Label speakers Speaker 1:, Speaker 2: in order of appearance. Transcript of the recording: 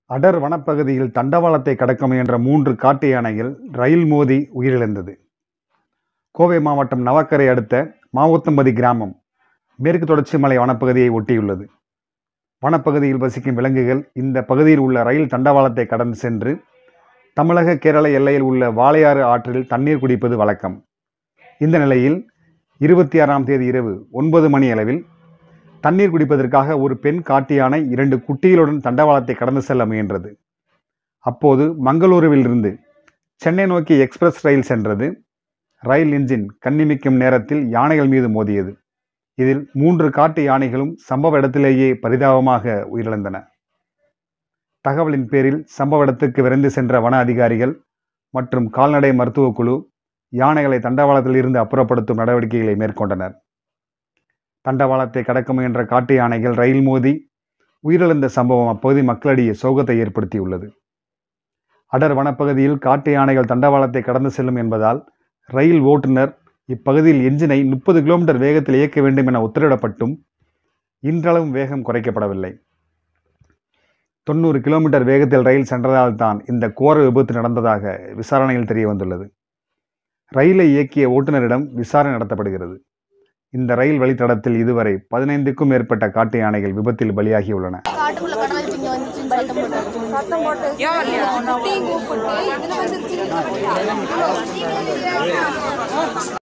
Speaker 1: அடர் வனப்பகுதியில் தண்டவாளத்தை கடக்க முயன்ற மூன்று காட்டு யானைகள் ரயில் மோதி உயிரிழந்தது கோவை மாவட்டம் நவக்கரை அடுத்த மாவுத்தம்பதி கிராமம் மேற்கு தொடர்ச்சி மலை வனப்பகுதியை ஒட்டியுள்ளது வனப்பகுதியில் வசிக்கும் விலங்குகள் இந்த பகுதியில் உள்ள ரயில் தண்டவாளத்தை கடந்து சென்று தமிழக கேரள எல்லையில் உள்ள வாளையாறு ஆற்றில் தண்ணீர் குடிப்பது வழக்கம் இந்த நிலையில் இருபத்தி ஆறாம் தேதி இரவு ஒன்பது மணி அளவில் தண்ணீர் குடிப்பதற்காக ஒரு பெண் காட்டு யானை இரண்டு குட்டிகளுடன் தண்டவாளத்தை கடந்து செல்ல முயன்றது அப்போது மங்களூருவிலிருந்து சென்னை நோக்கி எக்ஸ்பிரஸ் ரயில் சென்றது ரயில் இன்ஜின் கண்ணிமிக்கும் நேரத்தில் யானைகள் மீது மோதியது இதில் மூன்று காட்டு யானைகளும் சம்பவ இடத்திலேயே பரிதாபமாக உயிரிழந்தன தகவலின் பேரில் சம்பவ இடத்துக்கு விரைந்து சென்ற வன அதிகாரிகள் மற்றும் கால்நடை மருத்துவக் குழு யானைகளை தண்டவாளத்தில் இருந்து அப்புறப்படுத்தும் நடவடிக்கைகளை மேற்கொண்டனர் தண்டவாளத்தை கடக்க முயன்ற காட்டு யானைகள் ரயில் மோதி உயிரிழந்த சம்பவம் அப்பகுதி மக்களிடையே சோகத்தை ஏற்படுத்தியுள்ளது அடர் வனப்பகுதியில் காட்டு யானைகள் தண்டவாளத்தை கடந்து செல்லும் என்பதால் ரயில் ஓட்டுநர் இப்பகுதியில் எஞ்சினை முப்பது கிலோமீட்டர் வேகத்தில் இயக்க வேண்டும் என உத்தரவிடப்பட்டும் இன்றளவும் வேகம் குறைக்கப்படவில்லை தொண்ணூறு கிலோமீட்டர் வேகத்தில் ரயில் சென்றதால் தான் இந்த கோர விபத்து நடந்ததாக விசாரணையில் தெரிய வந்துள்ளது ரயிலை இயக்கிய ஓட்டுநரிடம் விசாரணை நடத்தப்படுகிறது இந்த ரயில் வழித்தடத்தில் இதுவரை பதினைந்துக்கும் மேற்பட்ட காட்டு யானைகள் விபத்தில் பலியாகியுள்ளன
Speaker 2: காட்டுக்குள்ள கடலை திங்க வந்துச்சுன்னு சத்தம் போட்டாரு
Speaker 3: சத்தம் போட்டு
Speaker 2: குட்டியும் கூப்பிட்டு இதுல வந்துருச்சு